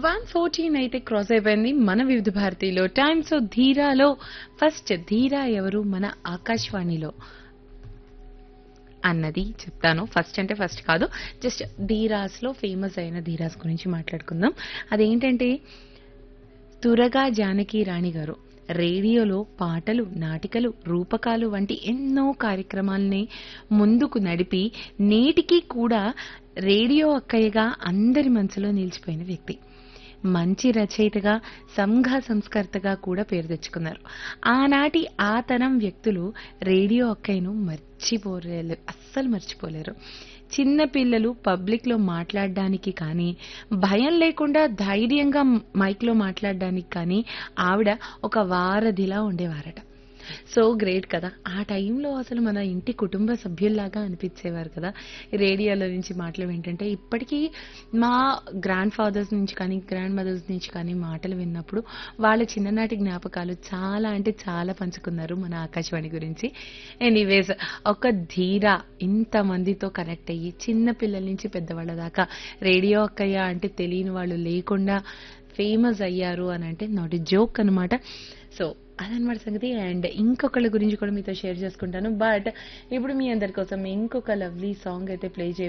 one fourteen అయితే cross అయిపోయింది మన వివిధ భారతిలో టైమ్స్ ధీరాలో ఫస్ట్ ధీరా ఎవరు మన ఆకాశవాణిలో అన్నది చెప్తాను ఫస్ట్ అంటే ఫస్ట్ కాదు జస్ట్ ధీరాస్ లో ఫేమస్ అయిన ధీరాస్ గురించి మాట్లాడుకుందాం అదేంటంటే తురగా జానకి రాణి గారు రేడియోలో పాటలు నాటికలు రూపకాలు వంటి ఎన్నో కార్యక్రమాల్ని ముందుకు నడిపి నేటికి కూడా రేడియో అక్కయ్యగా అందరి మనసులో నిలిచిపోయిన వ్యక్తి మంచి రచయితగా సంఘ సంస్కర్తగా కూడా పేరు తెచ్చుకున్నారు ఆనాటి ఆ తరం వ్యక్తులు రేడియో అక్కయ్యను మర్చిపోలేరు అస్సలు మర్చిపోలేరు చిన్న పిల్లలు పబ్లిక్ లో మాట్లాడడానికి కానీ భయం లేకుండా ధైర్యంగా మైక్ లో మాట్లాడడానికి కానీ ఆవిడ ఒక వారధిలా ఉండేవారట సో గ్రేట్ కదా ఆ టైంలో అసలు మన ఇంటి కుటుంబ సభ్యుల్లాగా అనిపించేవారు కదా రేడియోలో నుంచి మాటలు ఏంటంటే ఇప్పటికీ మా గ్రాండ్ ఫాదర్స్ నుంచి కానీ గ్రాండ్ మదర్స్ నుంచి కానీ మాటలు విన్నప్పుడు వాళ్ళ చిన్ననాటి జ్ఞాపకాలు చాలా అంటే చాలా పంచుకున్నారు మన ఆకాశవాణి గురించి ఎనీవేస్ ఒక ధీర ఇంతమందితో కనెక్ట్ అయ్యి చిన్న పిల్లల నుంచి పెద్దవాళ్ళ దాకా రేడియో అక్కయ్య అంటే తెలియని వాళ్ళు లేకుండా ఫేమస్ అయ్యారు అని అంటే నాట్ జోక్ అనమాట సో అదనమాట సంగతి అండ్ ఇంకొకళ్ళ గురించి కూడా మీతో షేర్ చేసుకుంటాను బట్ ఇప్పుడు మీ అందరి కోసం ఇంకొక లవ్లీ సాంగ్ అయితే ప్లే చేయ